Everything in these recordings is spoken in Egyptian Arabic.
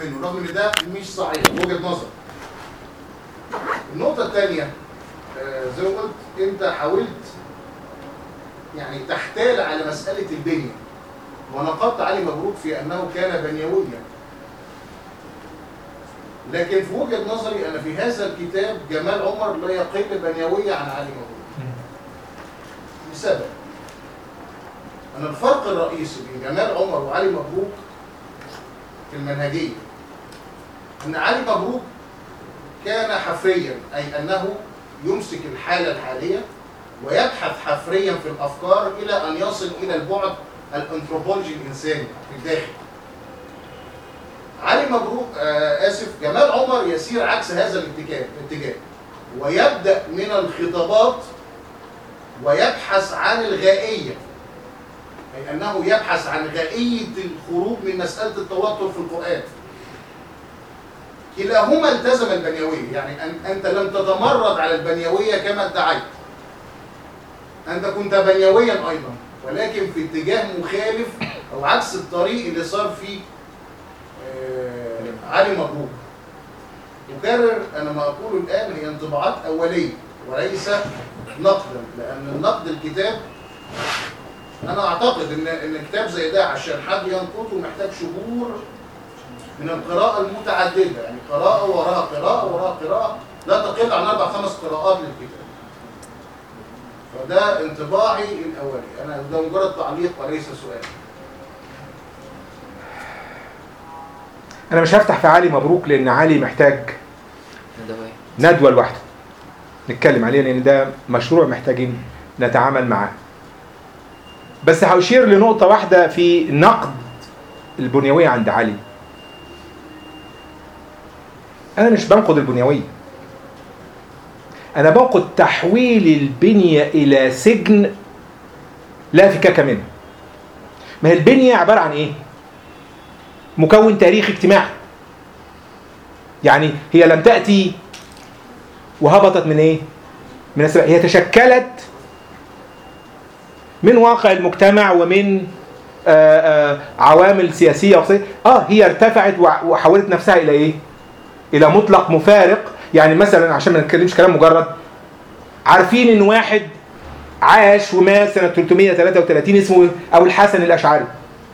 منه رغم ان ده مش صحيح وجهه نظر النقطه الثانيه زي ما قلت انت حاولت يعني تحتال على مساله البنيه ونقدت علي مبروك في انه كان بنيويا لكن في وجهه نظري انا في هذا الكتاب جمال عمر لا يقل بنيويه عن علي مبروك لسبب أن الفرق الرئيسي بين جمال عمر وعلي مبروك في المنهجية أن علي مبروك كان حفريا أي أنه يمسك الحالة الحالية ويبحث حفريا في الأفكار إلى أن يصل إلى البعد الأنثروبولوجي الإنساني في الداخل علي مبروك آه آسف جمال عمر يسير عكس هذا الاتجاه الاتجاه ويبدأ من الخطابات ويبحث عن الغائية أي أنه يبحث عن غائية الخروج من مسألة التوتر في القرآن كلاهما التزم البنيوية يعني أن أنت لم تتمرد على البنيوية كما ادعيت أنت كنت بنيويا أيضا ولكن في اتجاه مخالف أو عكس الطريق اللي صار فيه آه علي مبروك أكرر أنا ما أقوله الآن هي انطباعات أولية وليس نقدا لأن النقد الكتاب أنا أعتقد إن إن كتاب زي ده عشان حد ينقده محتاج شهور من القراءة المتعددة يعني قراءة وراء قراءة وراء قراءة لا تقل عن أربع خمس قراءات للكتاب فده انطباعي الأولي أنا ده مجرد تعليق وليس سؤال انا مش هفتح في علي مبروك لان علي محتاج ندوه لوحده نتكلم عليه لان ده مشروع محتاجين نتعامل معاه بس هشير لنقطه واحده في نقد البنيويه عند علي انا مش بنقد البنيويه انا بنقد تحويل البنيه الى سجن لا فكاك منه ما هي البنيه عباره عن ايه مكون تاريخي اجتماعي يعني هي لم تأتي وهبطت من ايه من السماء هي تشكلت من واقع المجتمع ومن آآ آآ عوامل سياسية وقصية. اه هي ارتفعت وحولت نفسها الى ايه الى مطلق مفارق يعني مثلا عشان ما نتكلمش كلام مجرد عارفين ان واحد عاش ومات سنة 333 اسمه ابو الحسن الاشعري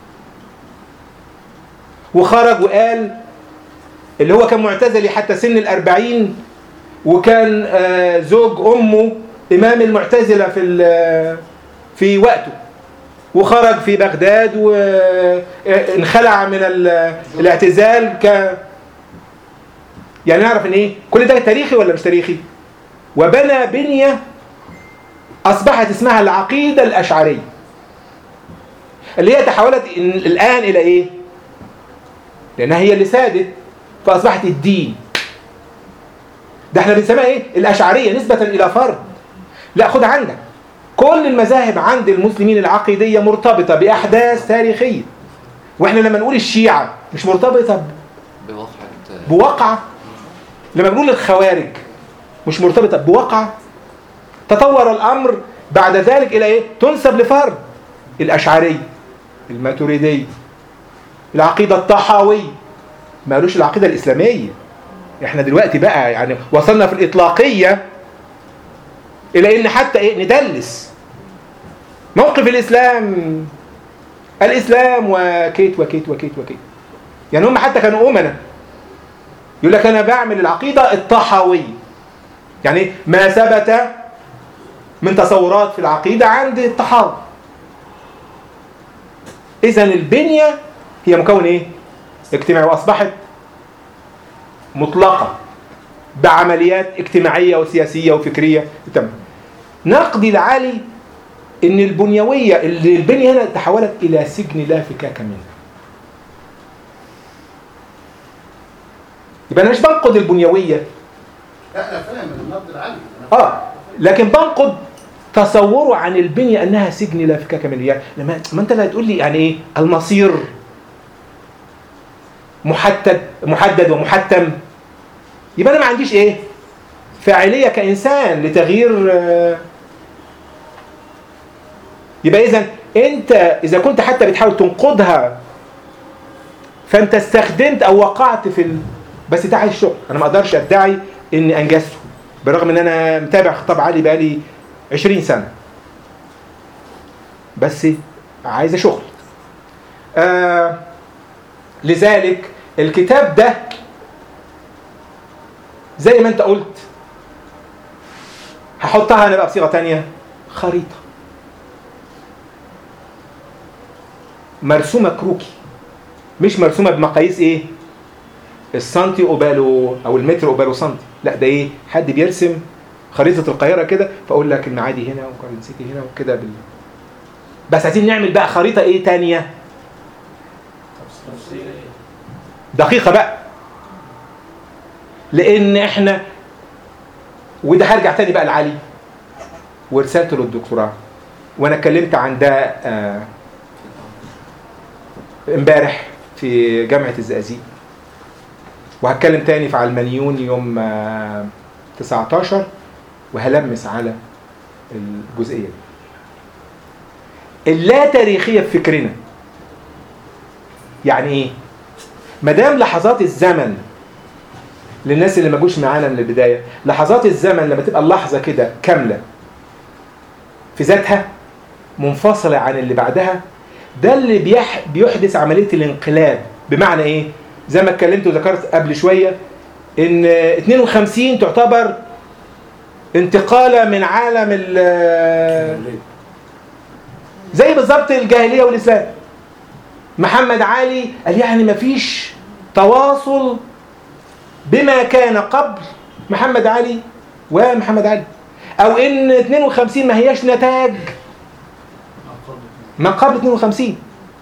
وخرج وقال اللي هو كان معتزلي حتى سن الأربعين وكان آه زوج أمه إمام المعتزلة في في وقته وخرج في بغداد وانخلع من الاعتزال ك يعني نعرف ان ايه كل ده تاريخي ولا مش تاريخي وبنى بنية أصبحت اسمها العقيدة الأشعرية اللي هي تحولت الآن إلى إيه لأنها هي اللي سادت فأصبحت الدين ده احنا بنسميها ايه الأشعرية نسبة إلى فرد لا خد عندك كل المذاهب عند المسلمين العقيدية مرتبطة بأحداث تاريخية واحنا لما نقول الشيعة مش مرتبطة بواقع بواقعة لما بنقول الخوارج مش مرتبطة بواقعة تطور الأمر بعد ذلك إلى إيه تنسب لفرد الأشعري الماتريدي العقيدة الطحاوية ما قالوش العقيدة الإسلامية احنا دلوقتي بقى يعني وصلنا في الإطلاقية إلى إن حتى إيه ندلس موقف الإسلام الإسلام وكيت وكيت وكيت وكيت يعني هم حتى كانوا أمنا يقول لك أنا بعمل العقيدة الطحاوية يعني ما ثبت من تصورات في العقيدة عند الطحاوي إذا البنية هي مكون إيه؟ اجتماعي وأصبحت مطلقة بعمليات اجتماعية وسياسية وفكرية تمام نقدي العالي ان البنيوية اللي البنية هنا تحولت الى سجن لا فكاك منه يبقى انا مش بنقد البنيوية لا انا فاهم النقد العالي اه لكن بنقد تصوره عن البنية انها سجن لا فكاك منه يعني لما ما انت اللي هتقول لي يعني ايه المصير محدد محدد ومحتم يبقى انا ما عنديش ايه فاعليه كانسان لتغيير آه يبقى اذا انت اذا كنت حتى بتحاول تنقضها فانت استخدمت او وقعت في ال... بس ده عايز شغل انا ما اقدرش ادعي اني انجزته بالرغم ان انا متابع خطاب علي بقالي 20 سنه بس عايز شغل آه لذلك الكتاب ده زي ما انت قلت هحطها انا بقى بصيغه تانية خريطه مرسومه كروكي مش مرسومه بمقاييس ايه السنتي قباله او المتر قباله سنتي لا ده ايه حد بيرسم خريطه القاهره كده فاقول لك المعادي هنا وكارنسيكي هنا وكده بال... بس عايزين نعمل بقى خريطه ايه تانية دقيقه بقى لان احنا وده هرجع تاني بقى لعلي ورسالته للدكتوراه وانا اتكلمت عن ده آه امبارح في جامعه الزقازيق وهتكلم تاني في علمانيون يوم آه 19 وهلمس على الجزئيه دي اللا تاريخيه في فكرنا يعني ايه ما دام لحظات الزمن للناس اللي ما جوش معانا من البدايه لحظات الزمن لما تبقى اللحظه كده كامله في ذاتها منفصله عن اللي بعدها ده اللي بيح بيحدث عمليه الانقلاب بمعنى ايه زي ما اتكلمت وذكرت قبل شويه ان 52 تعتبر انتقاله من عالم ال زي بالظبط الجاهليه والاسلام محمد علي قال يعني ما فيش تواصل بما كان قبل محمد علي ومحمد علي او ان 52 ما هياش نتاج ما قبل 52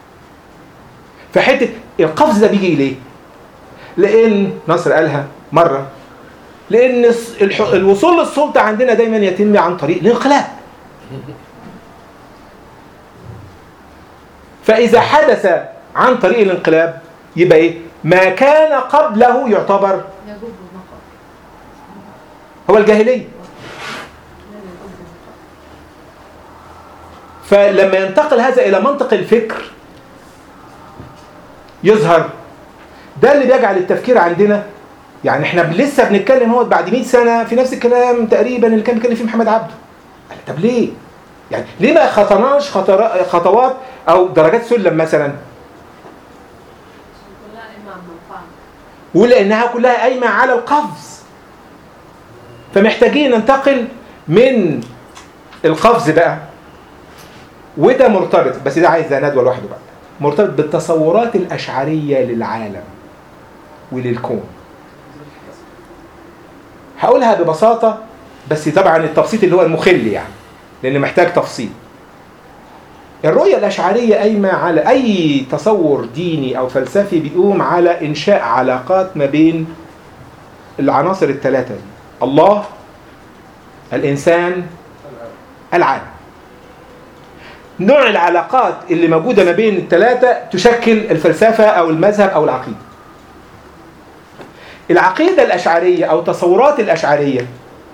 فحته القفز ده بيجي ليه لان نصر قالها مره لان الوصول للسلطه عندنا دايما يتم عن طريق الانقلاب فاذا حدث عن طريق الانقلاب يبقى ايه ما كان قبله يعتبر هو الجاهليه فلما ينتقل هذا الى منطق الفكر يظهر ده اللي بيجعل التفكير عندنا يعني احنا لسه بنتكلم هو بعد 100 سنه في نفس الكلام تقريبا اللي كان بيتكلم فيه محمد عبده طب ليه يعني ليه ما خطناش خطوات او درجات سلم مثلا ولانها كلها قايمه على القفز فمحتاجين ننتقل من القفز بقى وده مرتبط بس ده عايز ندوه لوحده بقى مرتبط بالتصورات الاشعريه للعالم وللكون هقولها ببساطه بس طبعا التبسيط اللي هو المخل يعني لان محتاج تفصيل الرؤية الأشعرية قايمة على أي تصور ديني أو فلسفي بيقوم على إنشاء علاقات ما بين العناصر الثلاثة دي الله الإنسان العالم نوع العلاقات اللي موجودة ما بين الثلاثة تشكل الفلسفة أو المذهب أو العقيدة العقيدة الأشعرية أو تصورات الأشعرية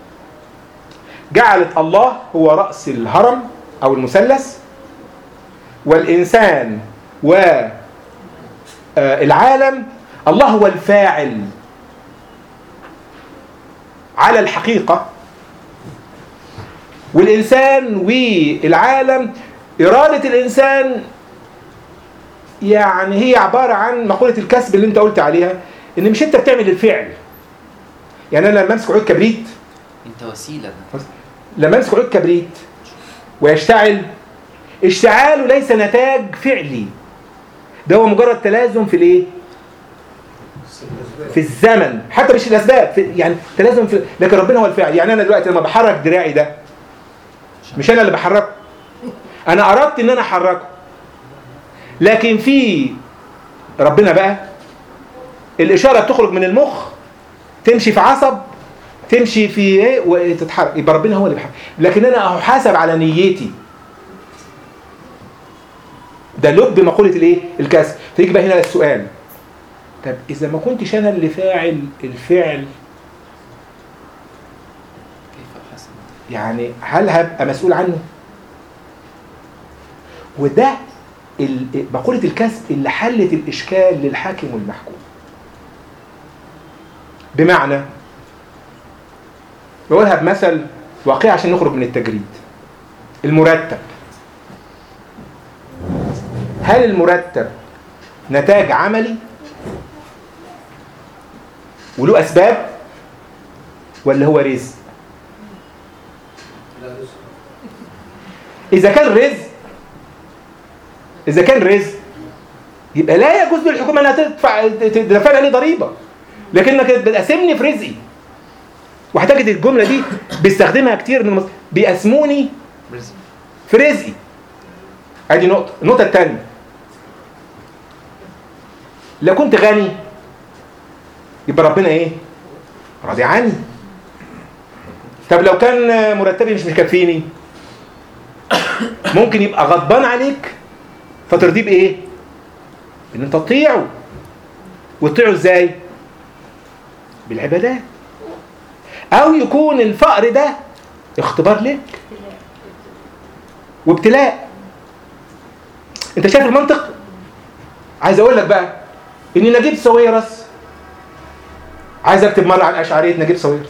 جعلت الله هو رأس الهرم أو المثلث والإنسان والعالم الله هو الفاعل على الحقيقة والإنسان والعالم إرادة الإنسان يعني هي عبارة عن مقولة الكسب اللي أنت قلت عليها إن مش أنت بتعمل الفعل يعني أنا لما أمسك عود كبريت انت وسيله لما أمسك عود كبريت ويشتعل اشتعاله ليس نتاج فعلي ده هو مجرد تلازم في الايه في الزمن حتى مش الاسباب في يعني تلازم في لكن ربنا هو الفاعل يعني انا دلوقتي لما بحرك دراعي ده مش انا اللي بحركه انا اردت ان انا احركه لكن في ربنا بقى الاشاره بتخرج من المخ تمشي في عصب تمشي في ايه وتتحرك يبقى ربنا هو اللي بيحرك لكن انا احاسب على نيتي ده لب مقولة الايه؟ الكسب فيجي بقى هنا السؤال طب إذا ما كنتش أنا اللي فاعل الفعل كيف حسن يعني هل هبقى مسؤول عنه؟ وده ال- مقولة الكسب اللي حلت الإشكال للحاكم والمحكوم بمعنى بقولها بمثل واقعي عشان نخرج من التجريد المرتب هل المرتب نتاج عملي وله أسباب ولا هو رزق لا لسه إذا كان رزق إذا كان رزق يبقى لا يجوز للحكومة أنها تدفع تدفع عليه ضريبة لكنك بتقاسمني في رزقي وهتجد الجملة دي بيستخدمها كتير من المص... بيقسموني رزق في رزقي ادي نقطة النقطة الثانية لو كنت غني يبقى ربنا ايه راضي عني طب لو كان مرتبي مش مكفيني ممكن يبقى غضبان عليك فترضيه بايه ان انت تطيعه وتطيعه ازاي بالعبادات او يكون الفقر ده اختبار لك وابتلاء انت شايف المنطق عايز اقول لك بقى ان نجيب ساويرس عايز اكتب مره عن اشعريه نجيب ساويرس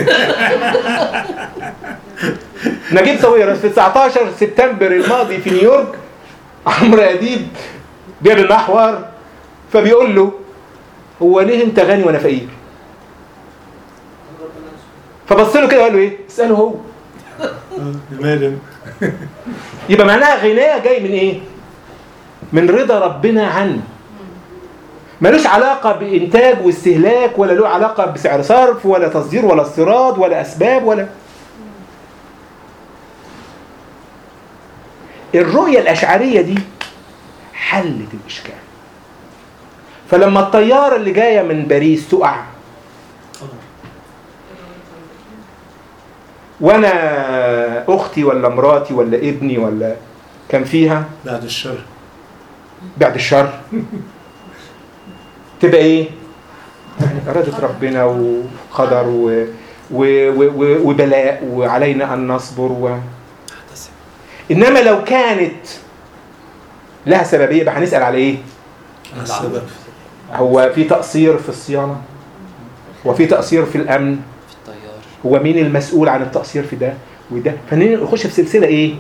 نجيب ساويرس في 19 سبتمبر الماضي في نيويورك عمرو اديب جاب المحور فبيقول له هو ليه انت غني وانا فقير فبص له كده وقال له ايه اساله هو لماذا؟ يبقى معناها غناه جاي من ايه من رضا ربنا عنه ملوش علاقة بإنتاج واستهلاك ولا له علاقة بسعر صرف ولا تصدير ولا استيراد ولا أسباب ولا الرؤية الأشعرية دي حلت الإشكال فلما الطيارة اللي جاية من باريس تقع وانا اختي ولا مراتي ولا ابني ولا كان فيها بعد الشر بعد الشر تبقى ايه يعني إرادة ربنا وقدر و... و... و... و... وبلاء وعلينا أن نصبر و... احتسب إنما لو كانت لها سببية يبقى هنسأل على إيه؟ السبب هو في تقصير في الصيانة وفي تقصير في الأمن في الطيار هو مين المسؤول عن التقصير في ده وده فنخش في سلسلة ايه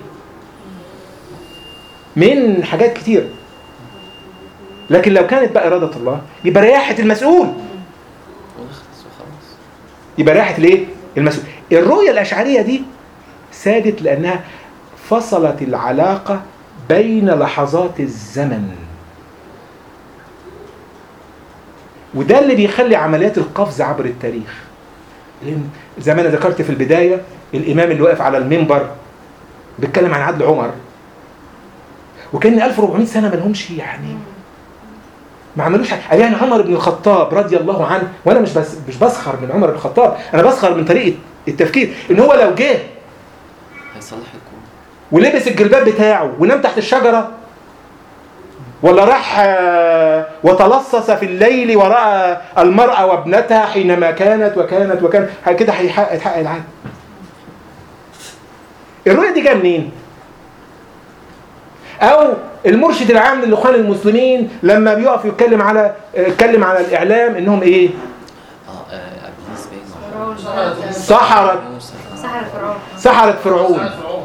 من حاجات كتير لكن لو كانت بقى إرادة الله يبقى رياحة المسؤول ونخلص وخلاص يبقى رياحة الايه المسؤول الرؤية الأشعرية دي سادت لأنها فصلت العلاقة بين لحظات الزمن وده اللي بيخلي عمليات القفز عبر التاريخ لأن زي ما انا ذكرت في البدايه الامام اللي واقف على المنبر بيتكلم عن عدل عمر وكان 1400 سنه ما لهمش يعني ما عملوش حاجه قال يعني عمر بن الخطاب رضي الله عنه وانا مش بس مش بسخر من عمر بن الخطاب انا بسخر من طريقه التفكير ان هو لو جه هيصلح الكون ولبس الجلباب بتاعه ونام تحت الشجره ولا راح آه، وتلصص في الليل ورأى المرأة وابنتها حينما كانت وكانت وكانت كده هيحقق يتحقق العالم الرؤية دي جايه منين؟ أو المرشد العام للإخوان المسلمين لما بيقف يتكلم على يتكلم على الإعلام إنهم إيه؟ اه آه، ابليس باين سحرة سحرة موسى سحر فرعون سحرة فرعون سحرة فرعون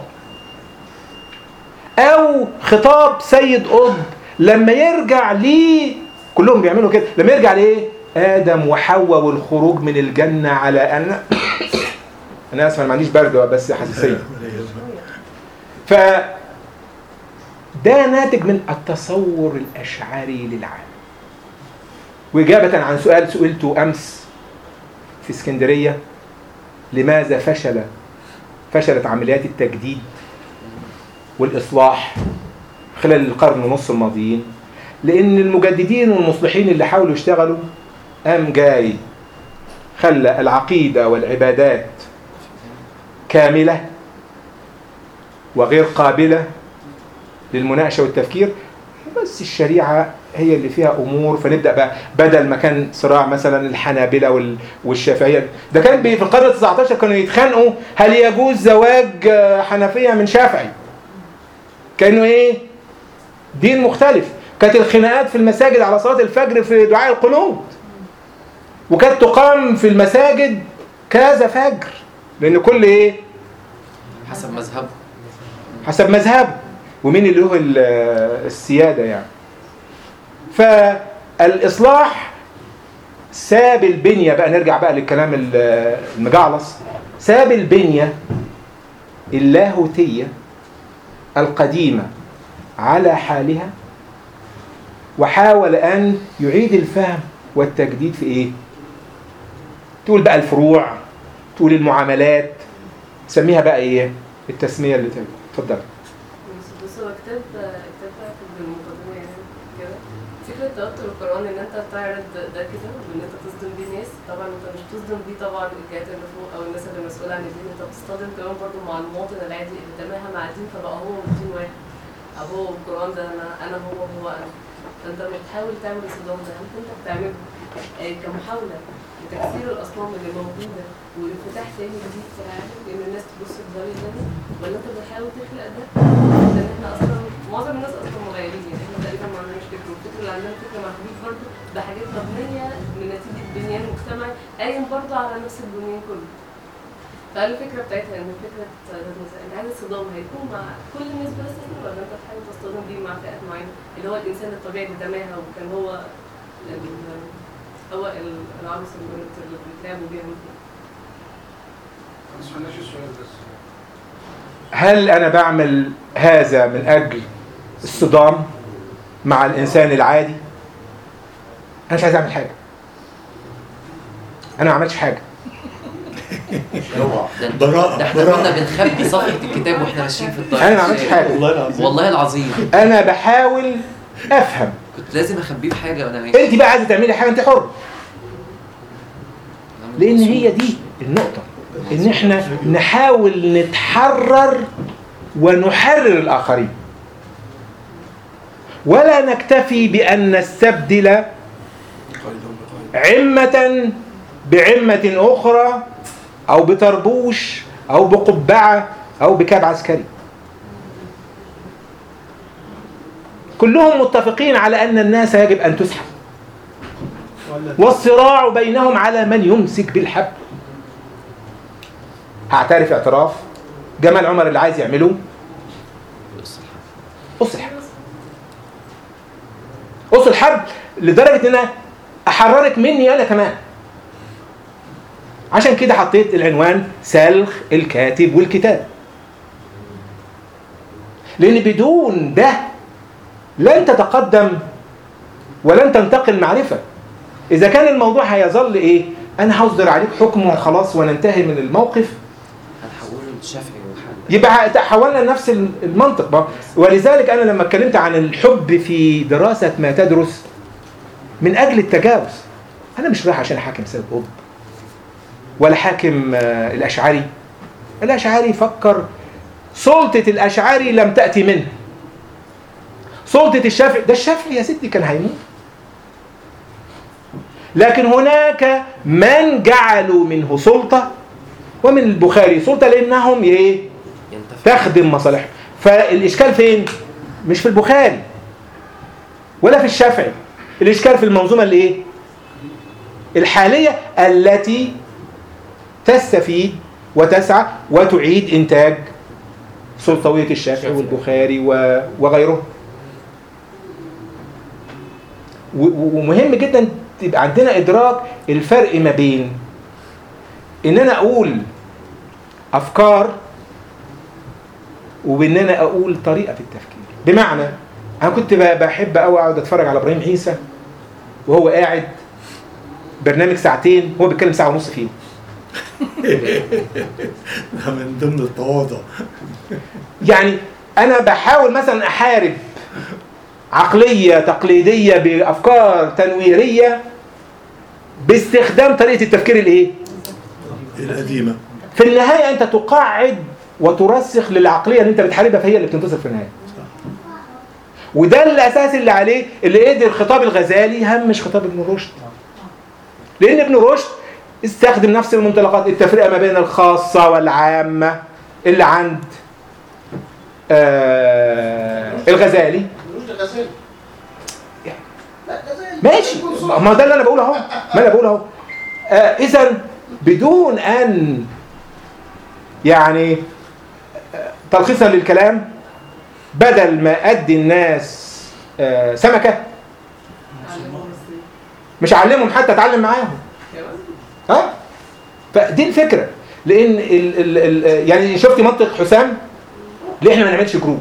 او خطاب سيد قطب لما يرجع ليه كلهم بيعملوا كده لما يرجع ليه ادم وحواء والخروج من الجنه على ان انا اسف أنا ما عنديش برد بس حساسيه ف ده ناتج من التصور الاشعري للعالم واجابه عن سؤال سئلته امس في اسكندريه لماذا فشل فشلت عمليات التجديد والإصلاح خلال القرن ونص الماضيين لأن المجددين والمصلحين اللي حاولوا يشتغلوا قام جاي خلى العقيدة والعبادات كاملة وغير قابلة للمناقشة والتفكير بس الشريعة هي اللي فيها أمور فنبدأ بقى بدل ما كان صراع مثلا الحنابلة وال- والشافعية ده كان بي- في القرن ال 19 كانوا يتخانقوا هل يجوز زواج آه، حنفية من شافعي كانه ايه دين مختلف كانت الخناقات في المساجد على صلاة الفجر في دعاء القنوت وكانت تقام في المساجد كذا فجر لأن كل إيه حسب مذهبه حسب مذهب ومين اللي له ال- السيادة يعني فالإصلاح ساب البنية بقى نرجع بقى للكلام ال- المجعلص ساب البنية اللاهوتية القديمة على حالها وحاول أن يعيد الفهم والتجديد في إيه؟ تقول بقى الفروع تقول المعاملات سميها بقى إيه؟ التسمية اللي تبقى اتفضل بص هو كتاب كتاب كاتب بالمقدمة يعني كده فكرة توتر القرآن إن أنت تعرض ده كده وإن أنت تصدم بيه ناس طبعا أنت مش تصدم بيه طبعا الجهات اللي فوق أو الناس اللي مسؤولة عن الدين أنت بتصطدم كمان برضه مع المواطن العادي اللي تماها مع الدين فبقى هو والدين واحد أو هو القرآن ده أنا أنا هو هو أنا فأنت بتحاول تعمل الصدام ده هل أنت بتعمله آه، كمحاولة لتكسير الأصنام اللي موجودة وانفتاح تاني جديد في العالم لأن الناس تبص بزاوية تانية ولا أنت بتحاول تخلق ده لان احنا اصلا معظم الناس اصلا مغيرين يعني احنا تقريبا ما عندناش فكر والفكر اللي عندنا فكر محدود برضه بحاجات مبنيه من نتيجه بنيان مجتمعي قايم برضه على نفس البنيان كله فقال الفكره بتاعتها ان فكره مثلا انت عايز الصدام هيكون مع كل الناس بلا استثناء ولا انت بتحاول تصطدم بيه مع فئات معينه اللي هو الانسان الطبيعي اللي تماها وكان هو ال- هو ال- العروس البنت اللي بيتلعبوا بيها مثلا ما سمعناش السؤال بس هل أنا بعمل هذا من أجل الصدام مع الإنسان العادي؟ أنا مش عايز أعمل حاجة أنا ما عملتش حاجة اوعى ده, براءة، ده احنا براءة. كنا بنخبي صفحة الكتاب واحنا ماشيين في الطريق أنا ما عملتش حاجة والله العظيم والله العظيم أنا بحاول أفهم كنت لازم اخبيه بحاجة وانا ماشي أنت بقى عايزة تعملي حاجة أنت حر أنا لأن مبسوط. هي دي النقطة إن إحنا نحاول نتحرر ونحرر الآخرين ولا نكتفي بأن نستبدل عمة بعمة أخرى أو بطربوش أو بقبعة أو بكاب عسكري كلهم متفقين على أن الناس يجب أن تسحب والصراع بينهم على من يمسك بالحبل هعترف اعتراف جمال عمر اللي عايز يعمله قص الحبل قص الحبل لدرجة ان انا احررك مني انا كمان عشان كده حطيت العنوان سلخ الكاتب والكتاب لان بدون ده لن تتقدم ولن تنتقل معرفة اذا كان الموضوع هيظل ايه انا هصدر عليك حكم وخلاص وننتهي من الموقف هنحوله للشافعي وحل يبقى تحولنا لنفس المنطق بقى. ولذلك انا لما اتكلمت عن الحب في دراسه ما تدرس من اجل التجاوز انا مش رايح عشان احاكم سيد قطب ولا حاكم آه، الاشعري الاشعري فكر سلطه الاشعري لم تاتي منه سلطه الشافعي ده الشافعي يا ستي كان هيموت لكن هناك من جعلوا منه سلطه ومن البخاري سلطه لانهم ايه ينتفع تخدم مصالحهم فالإشكال فين؟ مش في البخاري ولا في الشافعي الإشكال في المنظومة اللي إيه؟ الحالية التي تستفيد وتسعى وتعيد إنتاج سلطوية الشافعي والبخاري و- وغيره و- و- ومهم جدا تبقى عندنا إدراك الفرق ما بين إن أنا أقول أفكار وبان انا اقول طريقه في التفكير بمعنى انا كنت ب- بحب قوي اقعد اتفرج على ابراهيم عيسى وهو قاعد برنامج ساعتين هو بيتكلم ساعه ونص فيه ده من ضمن التواضع يعني انا بحاول مثلا احارب عقليه تقليديه بافكار تنويريه باستخدام طريقه التفكير الايه القديمة في النهايه انت تقعد وترسخ للعقليه اللي انت بتحاربها فهي اللي بتنتصر في النهايه وده الاساس اللي عليه اللي قدر خطاب الغزالي يهمش خطاب ابن رشد لان ابن رشد استخدم نفس المنطلقات التفرقه ما بين الخاصه والعامه اللي عند آه الغزالي مش لا زال يعني. لا لا زال ماشي يكون صورة. ما ده اللي انا بقوله اهو ما انا بقوله اهو آه اذا بدون ان يعني آه، تلخيصا للكلام بدل ما ادي الناس آه سمكه علمهم ازاي مش اعلمهم حتى اتعلم معاهم كمان ها فدي الفكره لان ال ال ال يعني شفتي منطق حسام ليه احنا ما نعملش جروب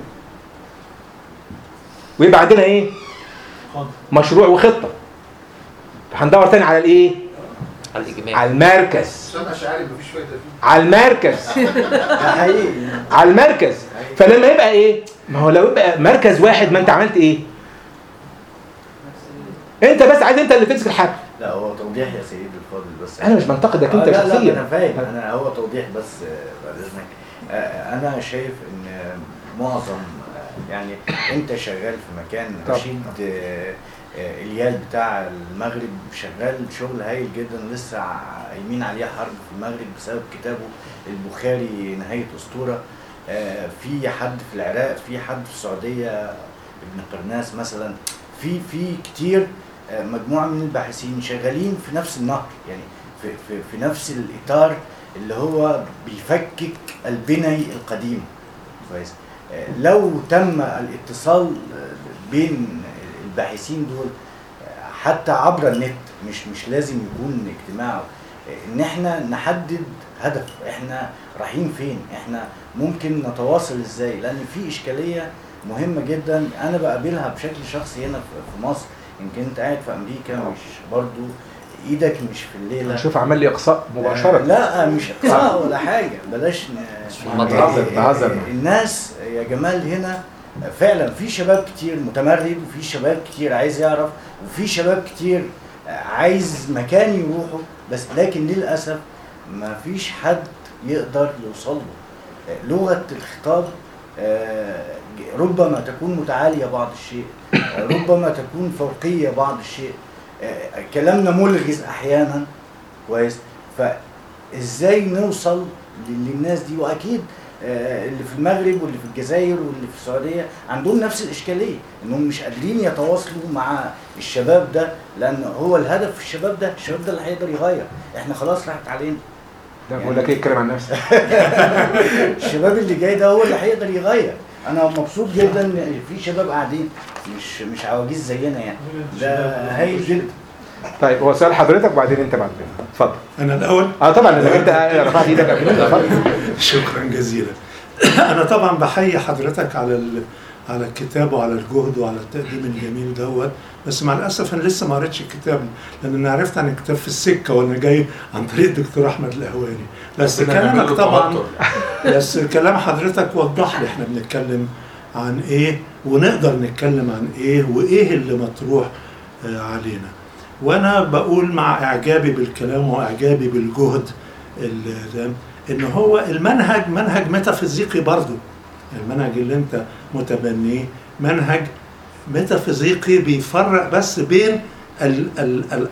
ويبقى عندنا ايه مشروع وخطه هندور تاني على الايه على الاجماع على المركز سامع اشعاري مفيش فايده فيه على المركز ده حقيقي على المركز فلما يبقى ايه ما هو لو يبقى مركز واحد ما انت عملت ايه انت بس عايز انت اللي تمسك الحبل لا هو توضيح يا سيدي الفاضل بس انا مش بنتقدك آه، انت لا لا انا شخصيا فاهم انا هو توضيح بس آه، بعد اذنك آه، انا شايف ان معظم آه، يعني انت شغال في مكان طبعا. رشيد آه، آه، اليال بتاع المغرب شغال شغل هايل جدا لسه قايمين عليه حرب في المغرب بسبب كتابه البخاري نهايه اسطوره آه، في حد في العراق في حد في السعوديه ابن قرناس مثلا في في كتير آه، مجموعه من الباحثين شغالين في نفس النهر يعني في في في نفس الاطار اللي هو بيفكك البني القديم كويس آه، لو تم الاتصال آه، بين الباحثين دول آه، حتى عبر النت مش مش لازم يكون اجتماع آه، ان احنا نحدد هدف احنا رايحين فين احنا ممكن نتواصل ازاي لان في اشكاليه مهمه جدا انا بقابلها بشكل شخصي هنا في في مصر يمكن انت قاعد في امريكا مش برضو ايدك مش في الليله شوف عمل لي اقصاء مباشره لا مش اقصاء ولا حاجه بلاش ن... في المطلع. بهزر- بهزر. الناس يا جمال هنا فعلا في شباب كتير متمرد وفي شباب كتير عايز يعرف وفي شباب كتير عايز مكان يروحه بس لكن للاسف ما فيش حد يقدر يوصل له لغه الخطاب آه، ربما تكون متعاليه بعض الشيء آه، ربما تكون فوقيه بعض الشيء آه، كلامنا ملغز احيانا كويس فازاي نوصل للناس دي واكيد آه، اللي في المغرب واللي في الجزائر واللي في السعوديه عندهم نفس الاشكاليه انهم مش قادرين يتواصلوا مع الشباب ده لان هو الهدف في الشباب ده الشباب ده اللي هيقدر يغير احنا خلاص راحت علينا لا بقول لك ايه اتكلم عن نفسك الشباب اللي جاي ده هو اللي هيقدر يغير انا مبسوط جدا ان في شباب قاعدين مش مش عواجيز زينا يعني ده هايل جدا طيب هو سؤال حضرتك وبعدين انت بعد كده اتفضل انا الاول اه طبعا لانك انت رفعت ايدك قبل كده اتفضل شكرا جزيلا انا طبعا بحيي حضرتك على ال... على الكتاب وعلى الجهد وعلى التقديم الجميل دوت بس مع الاسف انا لسه ما قريتش الكتاب لان انا عرفت عن الكتاب في السكه وانا جاي عن طريق الدكتور احمد القهواني بس ربنا يعمل كلامك له طبعا توتر. بس كلام حضرتك وضح لي احنا بنتكلم عن ايه ونقدر نتكلم عن ايه وايه اللي مطروح آه، علينا وانا بقول مع اعجابي بالكلام واعجابي بالجهد ال- ده ان هو المنهج منهج ميتافيزيقي برضه المنهج اللي انت متبنيه منهج ميتافيزيقي بيفرق بس بين ال ال ال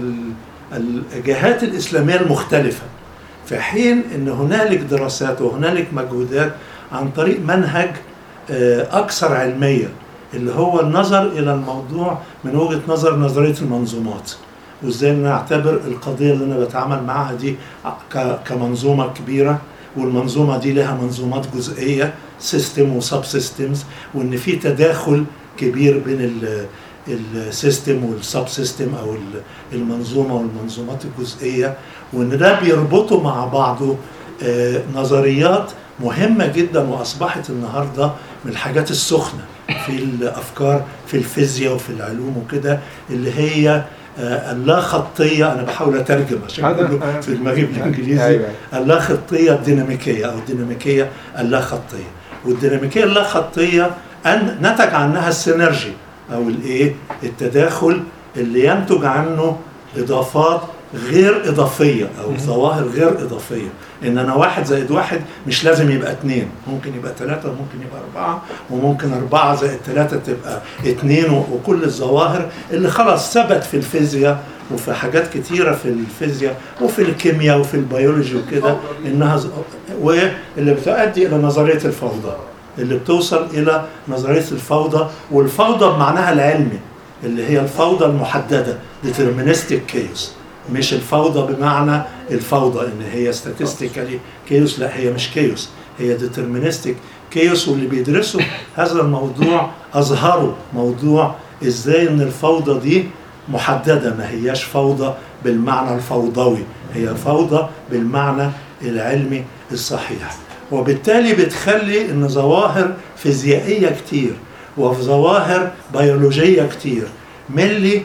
ال الجهات الاسلاميه المختلفه في حين ان هنالك دراسات وهنالك مجهودات عن طريق منهج آه، اكثر علميه اللي هو النظر الى الموضوع من وجهه نظر نظريه المنظومات وازاي نعتبر القضيه اللي انا بتعامل معاها دي ك- كمنظومه كبيره والمنظومه دي لها منظومات جزئيه سيستم وسب سيستمز وان في تداخل كبير بين ال- السيستم والسب سيستم او ال- المنظومه والمنظومات الجزئيه وان ده بيربطوا مع بعضه آه، نظريات مهمه جدا واصبحت النهارده من الحاجات السخنه في الافكار في الفيزياء وفي العلوم وكده اللي هي آه، اللا خطيه انا بحاول اترجم عشان هذا- كله في دماغي بالانجليزي أيوة. اللا خطيه الديناميكيه او الديناميكيه اللا خطيه والديناميكيه اللا خطيه ان نتج عنها السينرجي او الايه التداخل اللي ينتج عنه اضافات غير اضافيه او ظواهر غير اضافيه ان انا واحد زائد واحد مش لازم يبقى اتنين ممكن يبقى ثلاثة وممكن يبقى أربعة وممكن أربعة زائد ثلاثة تبقى اتنين و- وكل الظواهر اللي خلاص ثبت في الفيزياء وفي حاجات كتيرة في الفيزياء وفي الكيمياء وفي البيولوجي وكده إنها ز- واللي بتؤدي إلى نظرية الفوضى اللي بتوصل الى نظريه الفوضى والفوضى بمعناها العلمي اللي هي الفوضى المحدده deterministic chaos مش الفوضى بمعنى الفوضى ان هي statistically chaos لا هي مش chaos هي deterministic chaos واللي بيدرسوا هذا الموضوع اظهروا موضوع ازاي ان الفوضى دي محدده ما هياش فوضى بالمعنى الفوضوي هي فوضى بالمعنى العلمي الصحيح وبالتالي بتخلي ان ظواهر فيزيائيه كتير وظواهر بيولوجيه كتير من اللي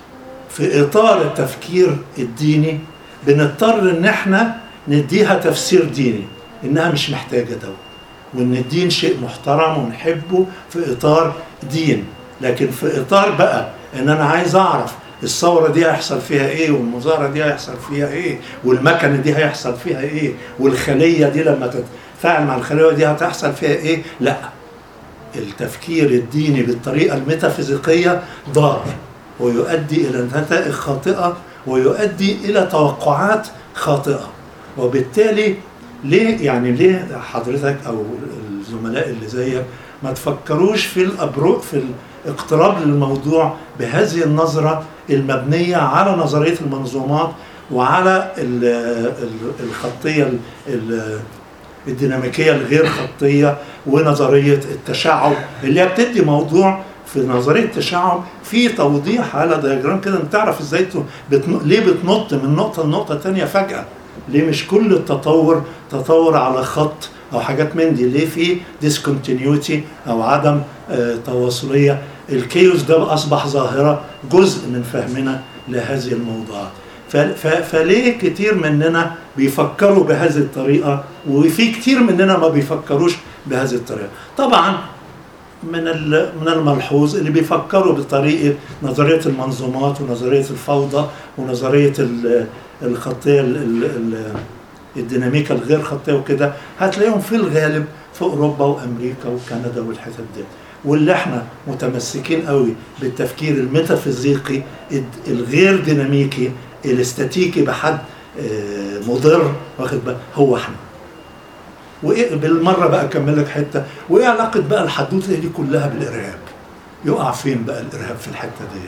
في اطار التفكير الديني بنضطر ان احنا نديها تفسير ديني انها مش محتاجه دواء وان الدين شيء محترم ونحبه في اطار دين لكن في اطار بقى ان انا عايز اعرف الثوره دي هيحصل فيها ايه والمظاهره دي هيحصل فيها ايه والمكنه دي هيحصل فيها ايه والخليه دي لما تتفاعل مع الخليه دي هتحصل فيها ايه لا التفكير الديني بالطريقه الميتافيزيقيه ضار ويؤدي الى نتائج خاطئه ويؤدي الى توقعات خاطئه وبالتالي ليه يعني ليه حضرتك او الزملاء اللي زيك ما تفكروش في الابرو في الاقتراب للموضوع بهذه النظره المبنيه على نظريه المنظومات وعلى ال- ال- الخطيه ال- ال- الديناميكيه الغير خطيه ونظريه التشعب اللي هي بتدي موضوع في نظريه التشعب في توضيح على دياجرام كده انت تعرف ازاي ت- بتن... ليه بتنط من نقطه لنقطه تانية فجاه ليه مش كل التطور تطور على خط او حاجات من دي ليه في ديسكونتينيوتي او عدم آه، تواصليه الكيوس ده اصبح ظاهره جزء من فهمنا لهذه الموضوعات ف- ف- فليه كتير مننا بيفكروا بهذه الطريقه وفي كتير مننا ما بيفكروش بهذه الطريقه طبعا من ال- من الملحوظ اللي بيفكروا بطريقه نظريه المنظومات ونظريه الفوضى ونظريه ال- الخطيه ال- ال- ال- الديناميكا الغير خطيه وكده هتلاقيهم في الغالب في اوروبا وامريكا وكندا والحتت دي واللي احنا متمسكين قوي بالتفكير الميتافيزيقي الد- الغير ديناميكي الاستاتيكي بحد آه، مضر واخد بالك هو احنا وايه بالمره بقى اكمل لك حته وايه علاقه بقى الحدوته دي كلها بالارهاب يقع فين بقى الارهاب في الحته دي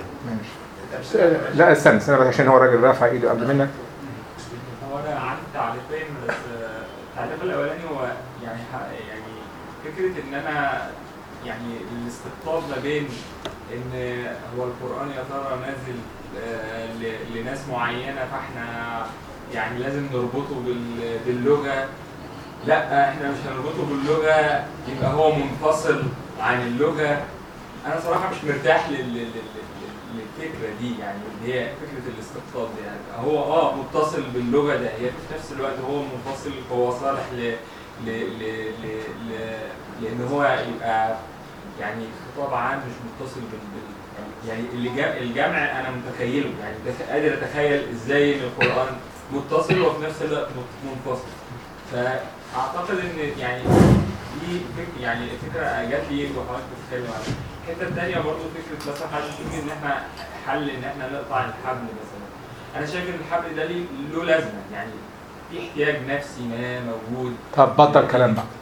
لا استنى استنى بس عشان هو الراجل رافع ايده قبل منك هو انا عندي تعليقين بس آه، التعليق الاولاني هو يعني ح- يعني فكره ان انا يعني الاستقطاب ما بين ان هو القران يا ترى نازل آه، ل- لناس معينه فاحنا يعني لازم نربطه بال- باللغه لا احنا مش هنربطه باللغه يبقى هو منفصل عن اللغه انا صراحه مش مرتاح لل- لل- لل- للفكره دي يعني اللي هي فكره الاستقطاب دي يعني هو اه متصل باللغه ده هي في نفس الوقت هو منفصل هو صالح ل ل ل ل ل لان هو يبقى يعني خطاب عام مش متصل بال بال- يعني اللي جا- الجمع انا متخيله يعني ده- قادر اتخيل ازاي ان القران متصل وفي نفس الوقت منفصل فاعتقد ان يعني دي فك يعني فكره جات لي وحضرتك بتتكلم عنها الحته الثانيه برضه فكره مثلا حضرتك بتقول ان احنا حل ان احنا نقطع الحبل مثلا انا شايف ان الحبل ده ليه له لازمه يعني في احتياج نفسي ما موجود طب بطل كلام بقى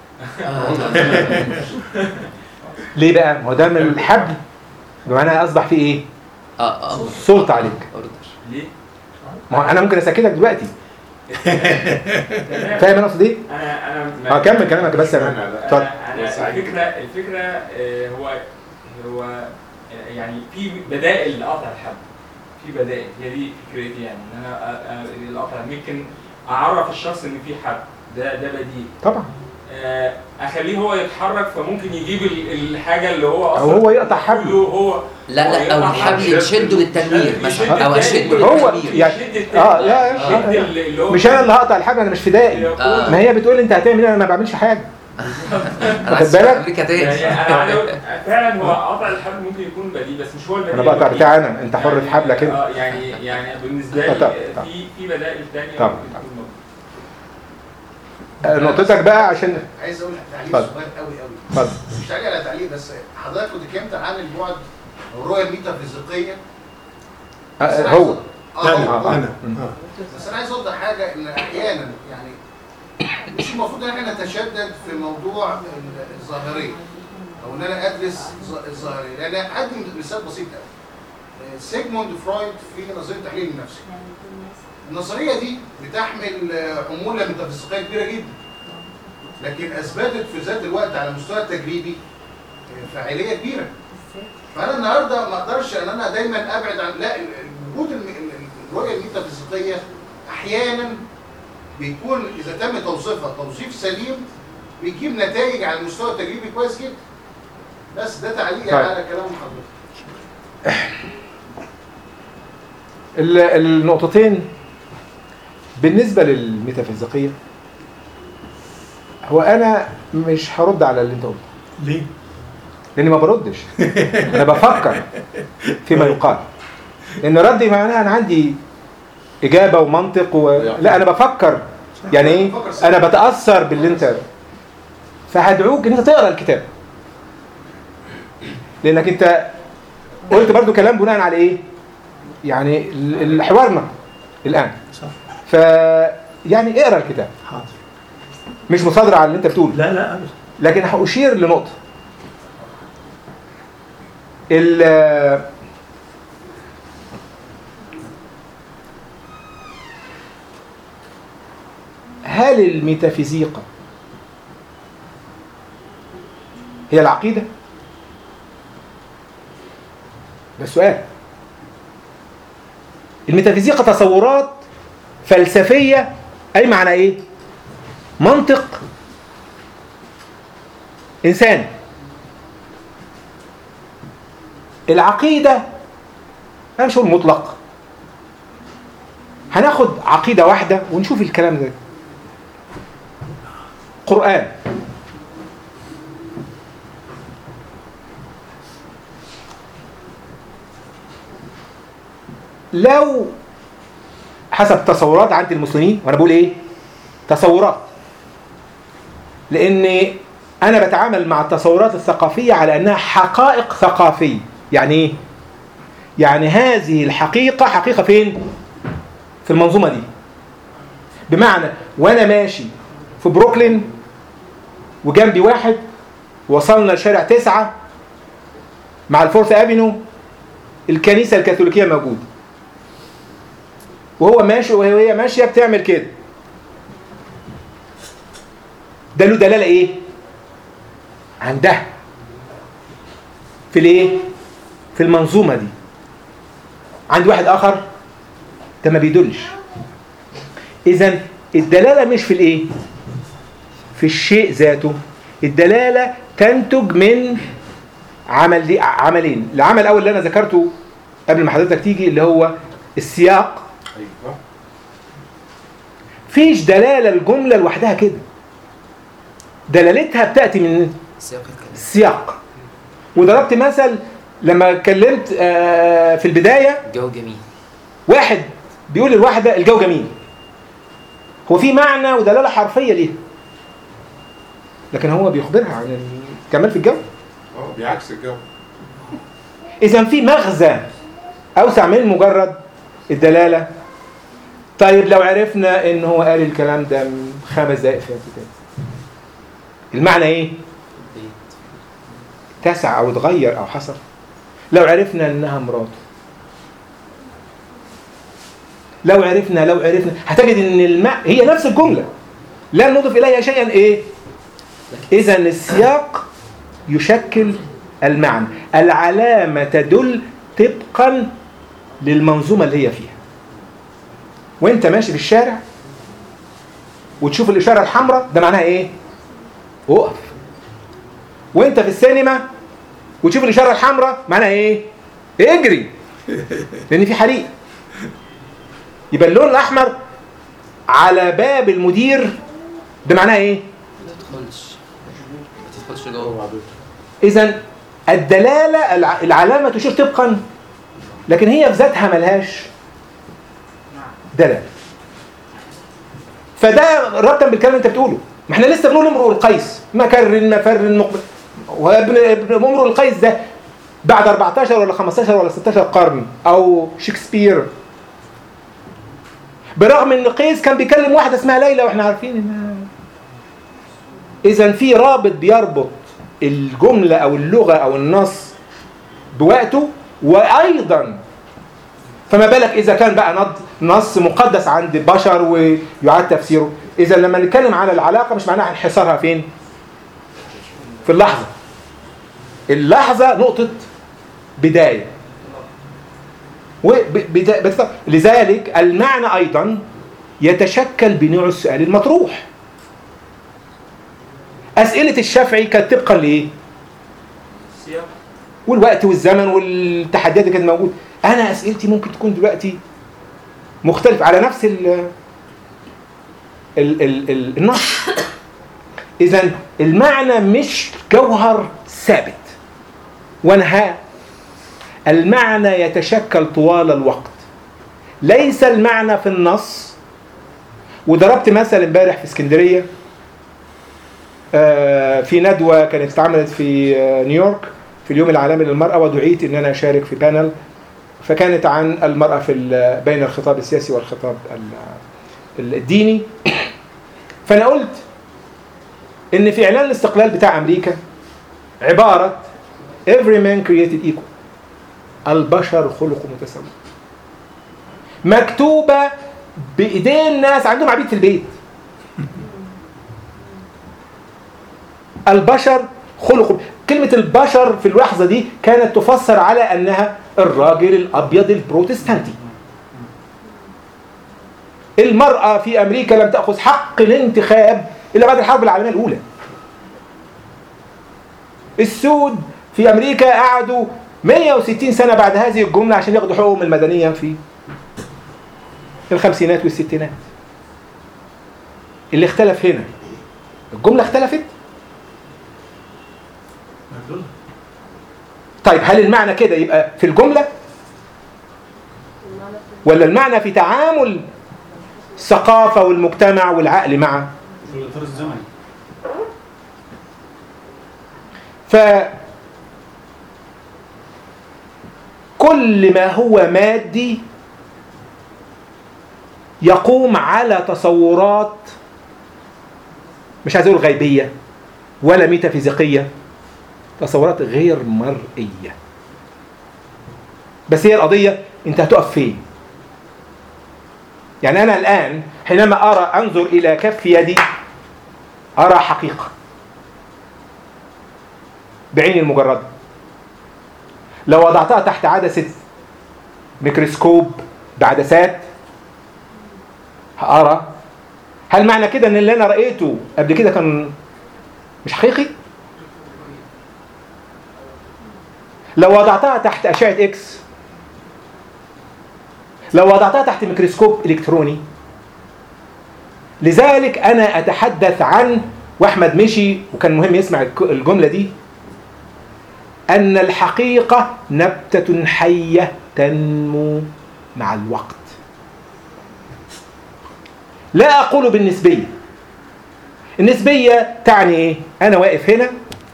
ليه بقى؟ ما هو ده من الحبل بمعنى اصبح فيه ايه؟ اه اه سلطه عليك اوردر ليه؟ ما هو انا ممكن اسكتك دلوقتي تمام. فاهم انا اقصد ايه؟ انا انا اه كمل كلامك بس انا اتفضل انا انا الفكره الفكره آه، هو هو آه، يعني في بدائل لقطع الحبل في بدائل هي دي فكرتي يعني ان انا آه، آه، القطع ممكن اعرف الشخص ان في حبل ده ده بديل طبعا آه، اخليه هو يتحرك فممكن يجيب ال- الحاجه اللي هو او اصلا هو يقطع حبله كله هو لا لا او يقطع الحبل حبل. يشده للتنوير مثلا او اشده هو للتنوير يعني يشد التاني. اه لا يشد لا اللي اللي هو مش انا اللي هقطع الحبل انا مش فدائي آه. ما هي بتقول انت هتعمل ايه انا ما بعملش حاجه انا واخد عايز أشوف بالك؟ امريكا تاني يعني انا عايز اقول فعلا هو قطع الحبل ممكن يكون بديل بس مش هو البديل انا بقطع الوحيد. بتاعي انا انت حر في حبلك انت اه يعني يعني بالنسبه آه، لي طبعا، طبعا. في في بدائل ثانيه طبعا، ممكن تكون موجودة. آه، نقطتك بقى عشان عايز اقول تعليق اتفضل. صغير قوي قوي اتفضل مش تعليق على تعليق بس حضرتك كنت اتكلمت عن البعد او الرؤيه الميتافيزيقيه آه، بس أنا هو عايز- اه انا هو. انا مم. آه. بس انا عايز اوضح حاجه ان احيانا يعني مش المفروض ان احنا نتشدد في موضوع ال- الظاهريه او ان انا ادرس ظ- الظاهريه لان ادي مثال بسيط قوي آه، سيجموند فرويد في نظريه التحليل النفسي النظريه دي بتحمل آه، حموله ميتافيزيقيه كبيره جدا لكن اثبتت في ذات الوقت على المستوى التجريبي آه، فاعليه كبيره فانا النهارده ما اقدرش ان انا دايما ابعد عن لا ال- ال- وجود الم- ال- الرؤيه الميتافيزيقيه احيانا بيكون اذا تم توصيفها توصيف سليم بيجيب نتائج على المستوى التجريبي كويس جدا بس ده تعليق طيب. على كلام حضرتك ال- النقطتين بالنسبة للميتافيزيقية هو أنا مش هرد على اللي أنت قلته ليه؟ لأني ما بردش أنا بفكر فيما يقال لأن ردي معناها أنا عندي إجابة ومنطق و... لا أنا بفكر يعني إيه أنا بتأثر باللي أنت فهدعوك إن أنت تقرأ الكتاب لأنك أنت قلت برضو كلام بناء على إيه؟ يعني ال- ال- حوارنا الآن صح ف يعني اقرا الكتاب حاضر مش مصادرة على اللي انت بتقوله لا لا أبدا لكن هأشير لنقطة ال هل الميتافيزيقا هي العقيدة؟ ده السؤال الميتافيزيقا تصورات فلسفية أي معنى إيه؟ منطق إنسان العقيدة أنا مش هقول مطلق هناخد عقيدة واحدة ونشوف الكلام ده قرآن لو حسب تصورات عند المسلمين وانا بقول ايه تصورات لان انا بتعامل مع التصورات الثقافيه على انها حقائق ثقافيه يعني ايه يعني هذه الحقيقه حقيقه فين في المنظومه دي بمعنى وانا ماشي في بروكلين وجنبي واحد وصلنا لشارع تسعة مع الفورث افينو الكنيسه الكاثوليكيه موجوده وهو ماشي وهي ماشيه بتعمل كده ده له دلاله ايه عندها في الايه في المنظومه دي عند واحد اخر ده ما بيدلش اذا الدلاله مش في الايه في الشيء ذاته الدلاله تنتج من عمل دي عملين العمل الاول اللي انا ذكرته قبل ما حضرتك تيجي اللي هو السياق ايوه فيش دلاله الجمله لوحدها كده دلالتها بتاتي من سياق الكلام السياق وضربت مثل لما اتكلمت آه، في البدايه جو جميل واحد بيقول للواحده الجو جميل هو في معنى ودلاله حرفيه ليها لكن هو بيخبرها عن الكمال في الجو اه بيعكس الجو اذا في مغزى اوسع من مجرد الدلاله طيب لو عرفنا ان هو قال الكلام ده من خمس دقائق في الكتاب المعنى ايه بيت اتسع او اتغير او حصل لو عرفنا انها مراته لو عرفنا لو عرفنا هتجد ان الماء هي نفس الجمله لا نضيف اليها شيئا ايه اذا السياق يشكل المعنى العلامه تدل طبقا للمنظومه اللي هي فيها وانت ماشي في الشارع وتشوف الاشاره الحمراء ده معناها ايه وقف وانت في السينما وتشوف الاشاره الحمراء معناها ايه اجري لان في حريق يبقى اللون الاحمر على باب المدير ده معناها ايه ما تدخلش ما تدخلش جوه اذا الدلاله الع- العلامه تشير طبقا لكن هي في ذاتها ملهاش دلاله فده ربطا بالكلام اللي انت بتقوله ما احنا لسه بنقول امرؤ القيس مكر مفر مقبل وابن ابن امرؤ القيس ده بعد 14 ولا 15 ولا 16 قرن او شكسبير برغم ان قيس كان بيكلم واحده اسمها ليلى واحنا عارفين انها اذا في رابط بيربط الجمله او اللغه او النص بوقته وايضا فما بالك اذا كان بقى نض- نص مقدس عند بشر ويعاد تفسيره اذا لما نتكلم على العلاقه مش معناها انحصارها فين في اللحظه اللحظه نقطه بدايه وبدا- بت- لذلك المعنى ايضا يتشكل بنوع السؤال المطروح اسئله الشافعي كانت طبقا لايه السياق والوقت والزمن والتحديات اللي كانت موجوده انا اسئلتي ممكن تكون دلوقتي مختلف على نفس ال ال ال ال النص اذا المعنى مش جوهر ثابت وانها المعنى يتشكل طوال الوقت ليس المعنى في النص وضربت مثل امبارح في اسكندريه آه، في ندوه كانت اتعملت في آه، نيويورك في اليوم العالمي للمرأة ودعيت إن أنا أشارك في بانل فكانت عن المرأة في ال- بين الخطاب السياسي والخطاب ال- الديني فأنا قلت إن في إعلان الاستقلال بتاع أمريكا عبارة every man created equal البشر خلقوا متساويين مكتوبة بإيدين ناس عندهم عبيد في البيت البشر خلقوا كلمة البشر في اللحظة دي كانت تفسر على أنها الراجل الأبيض البروتستانتي المرأة في أمريكا لم تأخذ حق الانتخاب إلا بعد الحرب العالمية الأولى السود في أمريكا قعدوا 160 سنة بعد هذه الجملة عشان ياخدوا حقوقهم المدنية في الخمسينات والستينات اللي اختلف هنا الجملة اختلفت طيب هل المعنى كده يبقى في الجملة المعنى في ولا المعنى في تعامل الثقافة والمجتمع والعقل معه في الاطار الزمني ف كل ما هو مادي يقوم على تصورات مش عايز اقول غيبيه ولا ميتافيزيقيه تصورات غير مرئيه بس هي القضيه انت هتقف فين يعني انا الان حينما ارى انظر الى كف يدي ارى حقيقه بعيني المجرده لو وضعتها تحت عدسه ميكروسكوب بعدسات هقرا هل معنى كده ان اللي انا رايته قبل كده كان مش حقيقي لو وضعتها تحت اشعه اكس لو وضعتها تحت ميكروسكوب الكتروني لذلك انا اتحدث عن واحمد مشي وكان مهم يسمع الك- الجمله دي ان الحقيقه نبته حيه تنمو مع الوقت لا اقول بالنسبيه النسبيه تعني ايه انا واقف هنا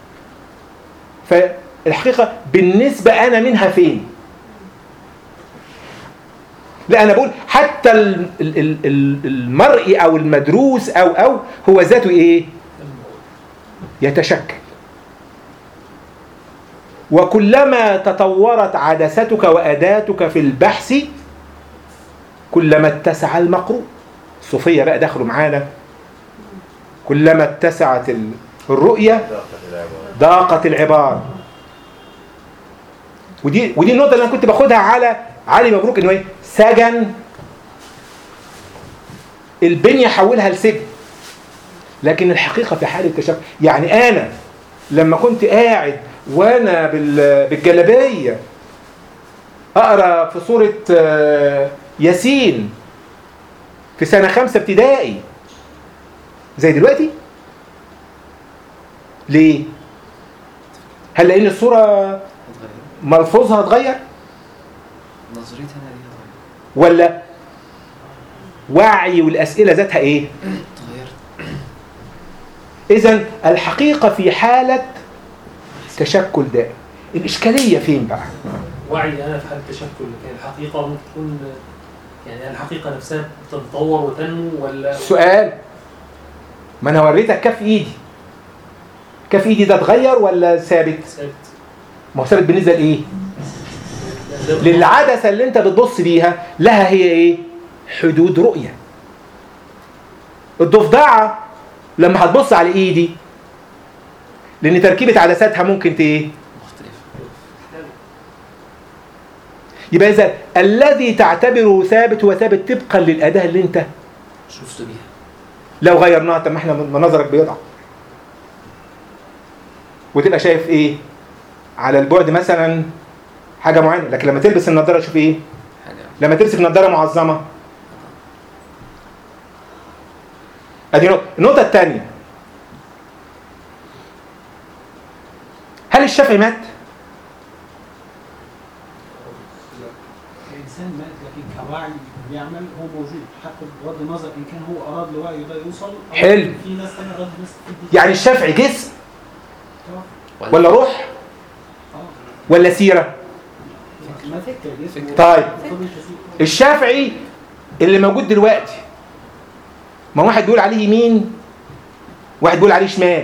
فالحقيقه بالنسبه انا منها فين لا انا بقول حتى ال- ال- ال- ال- المرئي او المدروس او او هو ذاته ايه يتشكل وكلما تطورت عدستك واداتك في البحث كلما اتسع المقروء الصوفيه بقى دخلوا معانا كلما اتسعت ال- الرؤيه ضغطة العبارة ضاقت العبارة ودي ودي النقطة اللي أنا كنت باخدها على علي مبروك إنه إيه؟ سجن البنية حولها لسجن لكن الحقيقة في حالة تشكل يعني أنا لما كنت قاعد وأنا بال- بالجلابية أقرأ في سورة آه، ياسين في سنة خمسة ابتدائي زي دلوقتي ليه؟ هل لان الصوره هتغير ملفوظها اتغير نظريتي انا ليها ولا وعي والاسئله ذاتها ايه اتغيرت اذا الحقيقه في حاله تشكل دائم الاشكاليه فين بقى وعي انا في حاله تشكل لكن الحقيقه ممكن تكون يعني الحقيقه نفسها بتتطور وتنمو ولا سؤال ما انا وريتك كف ايدي كف ايدي ده اتغير ولا ثابت ثابت ما هو ثابت بالنسبه لايه ده- للعدسه اللي انت بتبص بيها لها هي ايه حدود رؤيه الضفدعه لما هتبص على ايدي لان تركيبه عدساتها ممكن ت ايه مختلف يبقى اذا الذي تعتبره ثابت هو ثابت طبقا للاداه اللي انت شفت بيها لو غيرناها طب ما احنا منظرك بيضعف وتبقى شايف ايه على البعد مثلا حاجه معينه لكن لما تلبس النضاره شوف ايه حاجة لما تمسك نضاره معظمه ادي نقطه النقطه الثانيه هل الشافعي مات الانسان مات لكن كوعي بيعمل هو موجود حتى بغض النظر ان كان هو اراد لوعيه ده يوصل أو حلو. في ناس ثانيه اراد ناس تدي يعني الشافعي جسم آه، ولا روح آه. ولا سيره ما فكر جسمه طيب. فضل كثير. الشافعي اللي موجود دلوقتي ما واحد بيقول عليه يمين واحد بيقول عليه شمال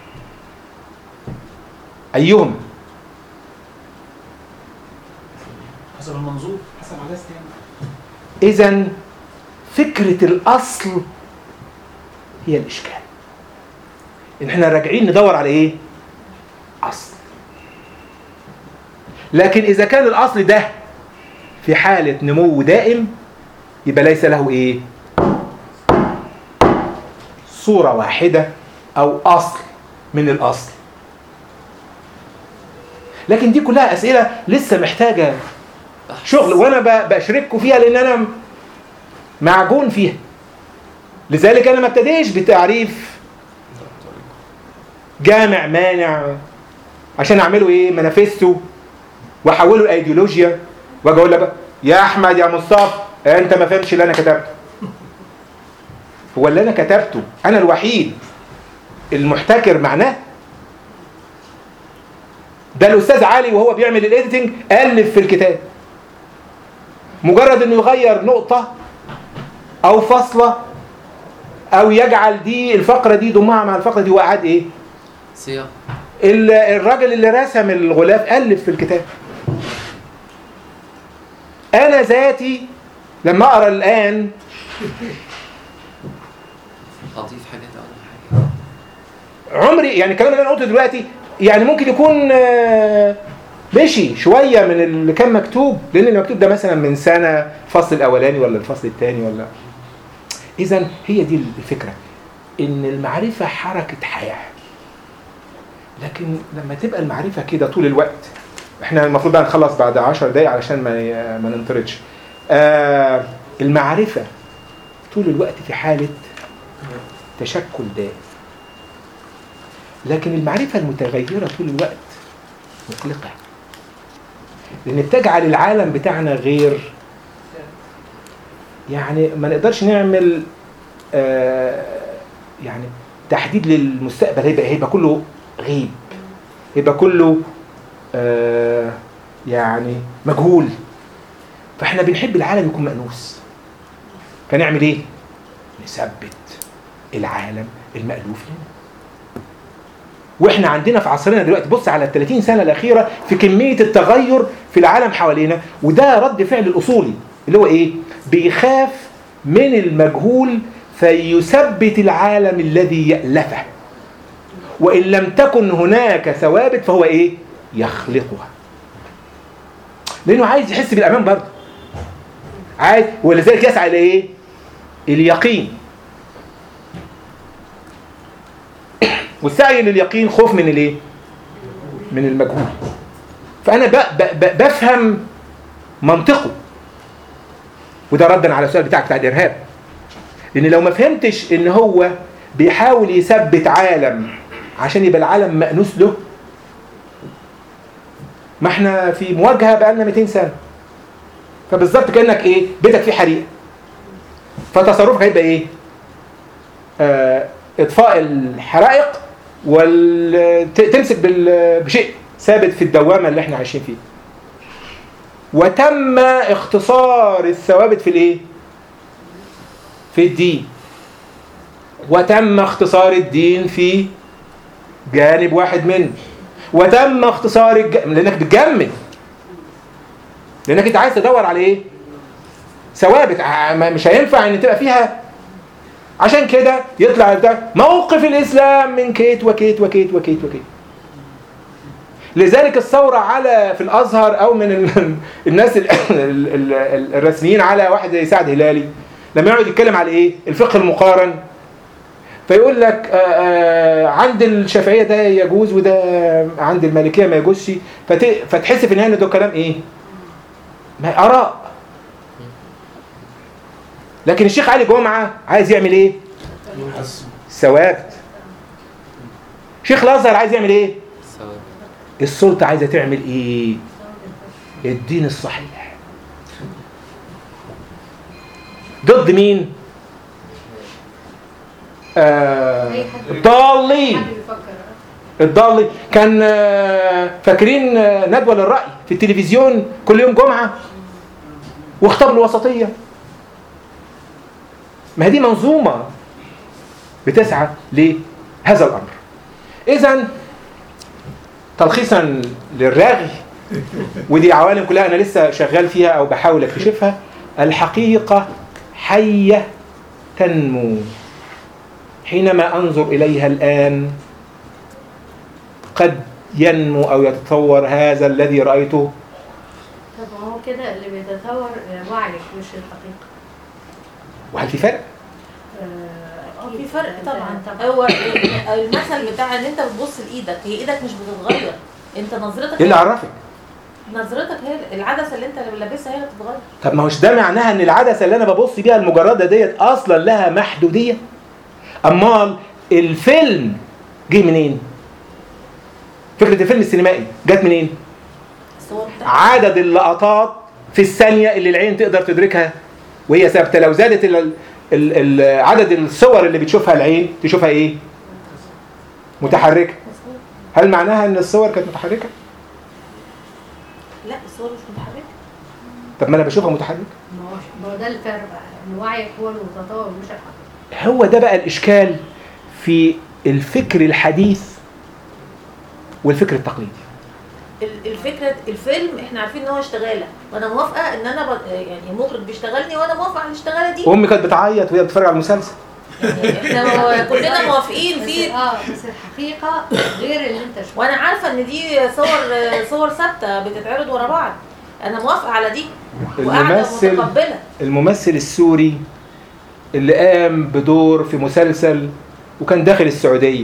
ايهما حسب المنظور حسب عدسة يعني اذا فكره الاصل هي الاشكال ان احنا راجعين ندور على ايه اصل لكن اذا كان الاصل ده في حاله نمو دائم يبقى ليس له ايه صوره واحده او اصل من الاصل لكن دي كلها اسئله لسه محتاجه شغل وانا ب- بشارككم فيها لان انا معجون فيها لذلك انا ما ابتديش بتعريف جامع مانع عشان اعمله ايه مانيفستو واحوله لايديولوجيا واجي اقول لك بقى، يا احمد يا مصطفى انت ما فهمتش اللي انا كتبته هو اللي انا كتبته انا الوحيد المحتكر معناه ده الاستاذ علي وهو بيعمل الايديتنج الف في الكتاب مجرد انه يغير نقطه او فاصله او يجعل دي الفقره دي ضمها مع الفقره دي وقعد ايه سياق ال- الراجل اللي رسم الغلاف الف في الكتاب انا ذاتي لما اقرا الان اضيف حاجات او حاجه عمري يعني الكلام اللي انا قلته دلوقتي يعني ممكن يكون آه، مشي شويه من اللي كان مكتوب لان المكتوب ده مثلا من سنه الفصل الاولاني ولا الفصل الثاني ولا اذا هي دي الفكره ان المعرفه حركه حياه لكن لما تبقى المعرفه كده طول الوقت احنا المفروض بقى نخلص بعد 10 دقايق علشان ما ي- ما ننطردش آه المعرفه طول الوقت في حاله تشكل دائم لكن المعرفة المتغيرة طول الوقت مقلقة لأن بتجعل العالم بتاعنا غير يعني ما نقدرش نعمل آه يعني تحديد للمستقبل هيبقى هيبقى كله غيب هيبقى كله آه يعني مجهول فاحنا بنحب العالم يكون مأنوس فنعمل ايه؟ نثبت العالم المألوف لنا واحنا عندنا في عصرنا دلوقتي بص على ال 30 سنه الاخيره في كميه التغير في العالم حوالينا وده رد فعل الاصولي اللي هو ايه؟ بيخاف من المجهول فيثبت العالم الذي يألفه وإن لم تكن هناك ثوابت فهو إيه؟ يخلقها لأنه عايز يحس بالأمان برضه عايز ولذلك يسعى إلى إيه؟ اليقين والسعي لليقين خوف من الايه من المجهول فانا ب ب ب بفهم منطقه وده ردا على السؤال بتاعك بتاع الارهاب لان لو ما فهمتش ان هو بيحاول يثبت عالم عشان يبقى العالم مأنوس له ما احنا في مواجهه بقالنا 200 سنه فبالظبط كانك ايه بيتك فيه حريقه فتصرفك هيبقى ايه آه اطفاء الحرائق وتمسك بشيء ثابت في الدوامه اللي احنا عايشين فيه وتم اختصار الثوابت في الايه في الدين وتم اختصار الدين في جانب واحد منه وتم اختصار الج... لانك بتجمد لانك انت عايز تدور على ايه ثوابت ع- ما- مش هينفع ان تبقى فيها عشان كده يطلع ده موقف الاسلام من كيت وكيت وكيت وكيت وكيت لذلك الثورة على في الأزهر أو من ال- الناس ال- ال- ال- الرسميين على واحد زي سعد هلالي لما يقعد يتكلم على إيه؟ الفقه المقارن فيقول لك آه، آه، عند الشافعية ده يجوز وده عند المالكية ما يجوزش فت- فتحس في النهاية إن ده كلام إيه؟ ما آراء لكن الشيخ علي جمعة عايز يعمل إيه؟ ثوابت شيخ الأزهر عايز يعمل إيه؟ ثواب السلطة عايزة تعمل ايه الدين الصحيح ضد مين آه أي حد. الضالين حد بيفكر الضالين كان آه، فاكرين آه، ندوة للرأي في التلفزيون كل يوم جمعة واختار الوسطية ما هي دي منظومة بتسعى لهذا الأمر إذا تلخيصا للراغي ودي عوالم كلها أنا لسه شغال فيها أو بحاول أكتشفها الحقيقة حية تنمو حينما أنظر إليها الآن قد ينمو أو يتطور هذا الذي رأيته طب ما هو كده اللي بيتطور وعيك مش الحقيقة وهل في فرق؟ آه، اه أكيد. في فرق أنت- طبعا أنت- هو المثل بتاع ان انت بتبص لايدك هي ايدك مش بتتغير انت نظرتك إيه اللي عرفك؟ نظرتك هي العدسه اللي انت لابسها هي اللي بتتغير طب ما هوش ده معناها ان العدسه اللي انا ببص بيها المجرده ديت اصلا لها محدوديه امال الفيلم جه منين فكره الفيلم السينمائي جت منين الصور بتاعتك عدد اللقطات في الثانيه اللي العين تقدر تدركها وهي ثابته لو زادت ال ال ال عدد الصور اللي بتشوفها العين تشوفها ايه متحركه هل معناها ان الصور كانت متحركه لا الصور مش متحركه طب ما انا بشوفها متحركه ما هوش ما هو ده الفرق بقى ان وعيك هو المتطور مش الحقيقة هو ده بقى الإشكال في الفكر الحديث والفكر التقليدي ال- الفكره الفيلم احنا عارفين ان هو اشتغاله وانا موافقه ان انا ب... يعني المخرج بيشتغلني وانا موافقه على الاشتغاله دي وأمي كانت بتعيط وهي بتتفرج على المسلسل يعني احنا كلنا موافقين بس في اه بس الحقيقة غير اللي انت شفته وانا عارفه ان دي صور صور ثابته بتتعرض ورا بعض انا موافقه على دي وقاعده الممثل متقبله الممثل السوري اللي قام بدور في مسلسل وكان داخل السعودية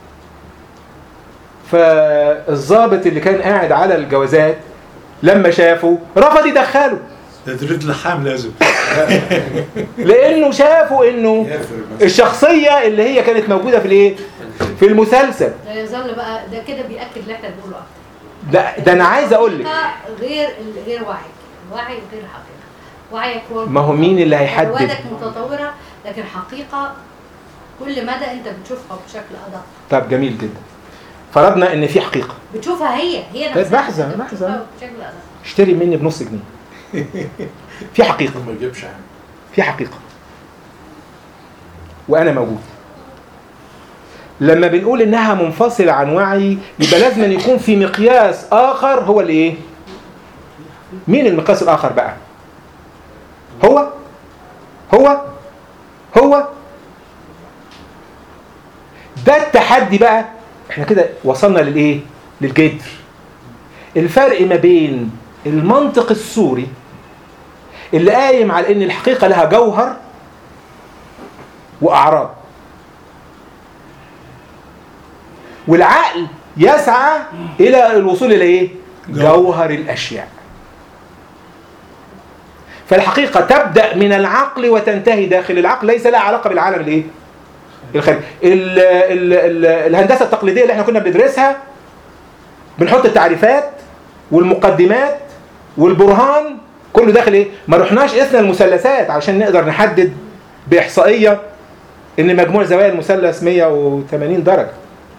فالضابط اللي كان قاعد على الجوازات لما شافه رفض يدخله ده تريد لحام لازم لانه شافوا انه الشخصيه اللي هي كانت موجوده في الايه في المسلسل ده يظل بقى ده كده بيأكد اللي احنا بنقوله اكتر ده ده انا عايز اقول لك الحقيقة غير غير وعيك الوعي غير الحقيقة وعيك هو ما هو مين اللي هيحدد؟ روادك متطورة لكن حقيقة كل مدى انت بتشوفها بشكل ادق طب جميل جدا فرضنا ان في حقيقه بتشوفها هي هي طيب نفسها لحظة، أنت لحظة. بتشوفها بشكل ادق اشتري مني بنص جنيه في حقيقه ما يجيبش حاجه في حقيقه وانا موجود لما بنقول انها منفصله عن وعي يبقى لازم أن يكون في مقياس اخر هو الايه مين المقياس الاخر بقى هو هو هو ده التحدي بقى احنا كده وصلنا للايه للجدر الفرق ما بين المنطق السوري اللي قايم على ان الحقيقه لها جوهر واعراض والعقل يسعى الى الوصول الى ايه جوهر الاشياء فالحقيقه تبدا من العقل وتنتهي داخل العقل ليس لها علاقه بالعالم الايه الخارجي ال- ال- ال- الهندسه التقليديه اللي احنا كنا بندرسها بنحط التعريفات والمقدمات والبرهان كله داخل ايه ما رحناش قسنا المثلثات عشان نقدر نحدد باحصائيه ان مجموع زوايا المثلث 180 درجه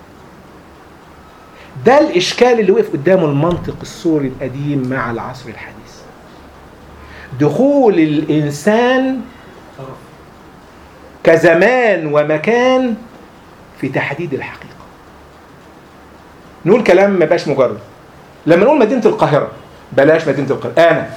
ده الاشكال اللي وقف قدامه المنطق السوري القديم مع العصر الحديث دخول الانسان كزمان ومكان في تحديد الحقيقه نقول كلام ما بقاش مجرد لما نقول مدينه القاهره بلاش مدينه القاهره انا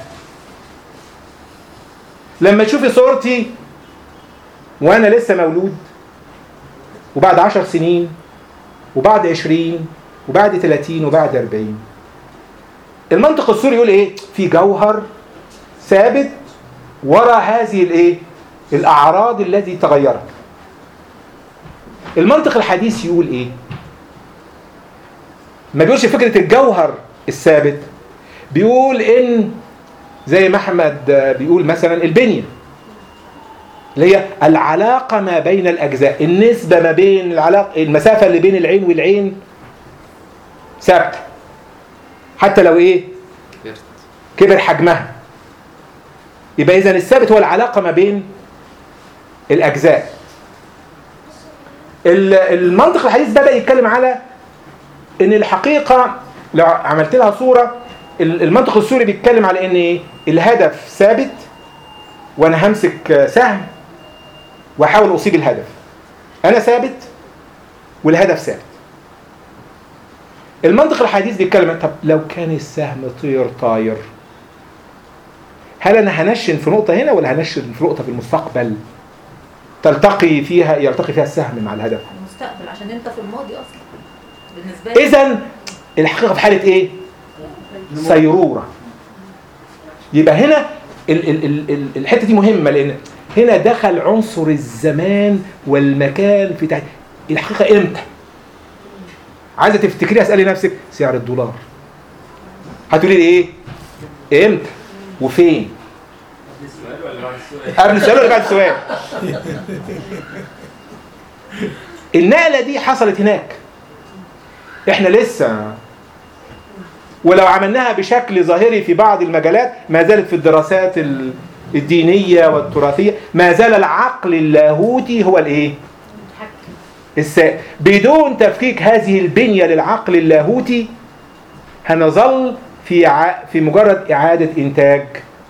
لما تشوفي صورتي وانا لسه مولود وبعد عشر سنين وبعد عشرين وبعد ثلاثين وبعد أربعين المنطق السوري يقول ايه في جوهر ثابت وراء هذه الايه الاعراض التي تغيرت المنطق الحديث يقول ايه ما بيقولش فكره الجوهر الثابت بيقول ان زي ما احمد بيقول مثلا البنيه اللي هي العلاقه ما بين الاجزاء النسبه ما بين العلاقه المسافه اللي بين العين والعين ثابته حتى لو ايه كبرت كبر حجمها يبقى اذا الثابت هو العلاقه ما بين الاجزاء ال- المنطق الحديث بدا يتكلم على ان الحقيقه لو عملت لها صوره ال- المنطق السوري بيتكلم على ان ايه الهدف ثابت وانا همسك سهم واحاول اصيب الهدف انا ثابت والهدف ثابت المنطق الحديث بيتكلم طب لو كان السهم طير طاير هل انا هنشن في نقطه هنا ولا هنشن في نقطه في المستقبل تلتقي فيها يلتقي فيها السهم مع الهدف المستقبل عشان انت في الماضي اصلا بالنسبه لي اذا الحقيقه في حاله ايه سيروره يبقى هنا ال ال ال ال الحته دي مهمه لان هنا دخل عنصر الزمان والمكان في تحت الحقيقه امتى عايزه تفتكري اسالي نفسك سعر الدولار هتقولي لي ايه امتى وفين السؤال ولا بعد السؤال؟ قبل السؤال ولا بعد السؤال النقله دي حصلت هناك احنا لسه ولو عملناها بشكل ظاهري في بعض المجالات ما زالت في الدراسات ال- الدينيه والتراثيه ما زال العقل اللاهوتي هو الايه السائد بدون تفكيك هذه البنيه للعقل اللاهوتي هنظل في ع... في مجرد اعاده انتاج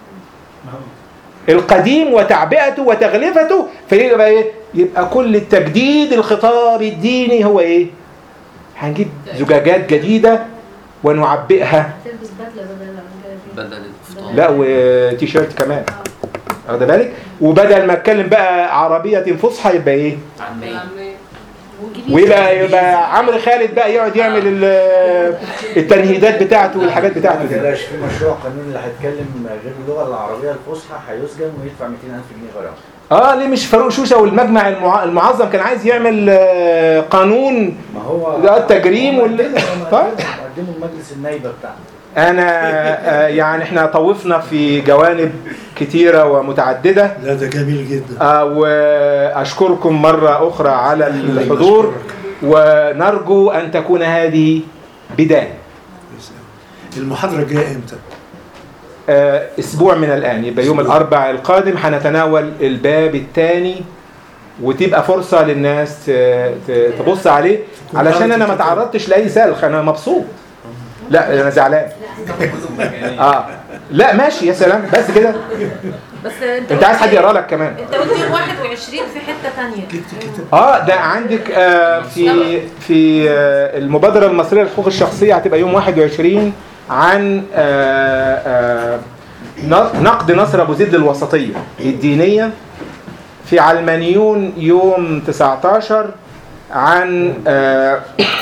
القديم وتعبئته وتغلفته فيبقى ايه يبقى كل التجديد الخطاب الديني هو ايه هنجيب زجاجات جديده ونعبئها تلبس بدله بدل بدل الفطار لا وتيشيرت كمان واخد بالك وبدل ما اتكلم بقى عربيه فصحى يبقى ايه عامية ويبقى يبقى عمرو خالد بقى يقعد يعمل ال- التنهيدات بتاعته والحاجات بتاعته ما دي تقلقش في مشروع قانون اللي هيتكلم غير اللغه العربيه الفصحى هيسجن ويدفع 200000 جنيه غرامه اه ليه مش فاروق شوشه والمجمع المع- المعظم كان عايز يعمل آه، قانون ما هو ده التجريم وال طيب قدموا لمجلس النايبه بتاعنا انا آه، يعني احنا طوفنا في جوانب كتيره ومتعدده لا ده جميل جدا آه، واشكركم مره اخرى على الحضور ونرجو ان تكون هذه بدايه المحاضرة الجاية امتى؟ آه، اسبوع من الان يبقى يوم الاربع القادم هنتناول الباب الثاني وتبقى فرصه للناس ت- ت- تبص عليه علشان انا ما تعرضتش لاي سلخ انا مبسوط لا انا زعلان اه لا ماشي يا سلام بس كده بس انت انت عايز حد قلت- يقرا لك كمان انت قلت يوم 21 في حته ثانيه اه ده عندك آه في في آه المبادره المصريه للحقوق الشخصيه هتبقى يوم 21 عن آه آه ن- نقد نصر ابو زيد للوسطيه الدينيه في علمانيون يوم 19 عن آه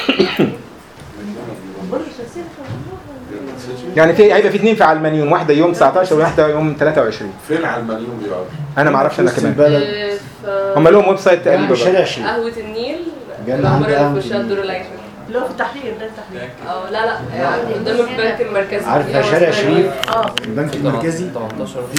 يعني في هيبقى في اثنين في علمانيون واحده يوم 19 وواحده يوم 23 فين علمانيون بيقعدوا؟ انا ما اعرفش انا وسط كمان البلد في هم لهم ويب سايت تقريبا بقى. شارع شريف قهوة النيل جنب العمارة عند قهوة اللي في وشها النيل. الدور العاشر اللي هو في التحرير ده التحرير اه لا لا يعني قدام البنك المركزي عارفه فيها شارع وسط- شريف اه البنك المركزي 18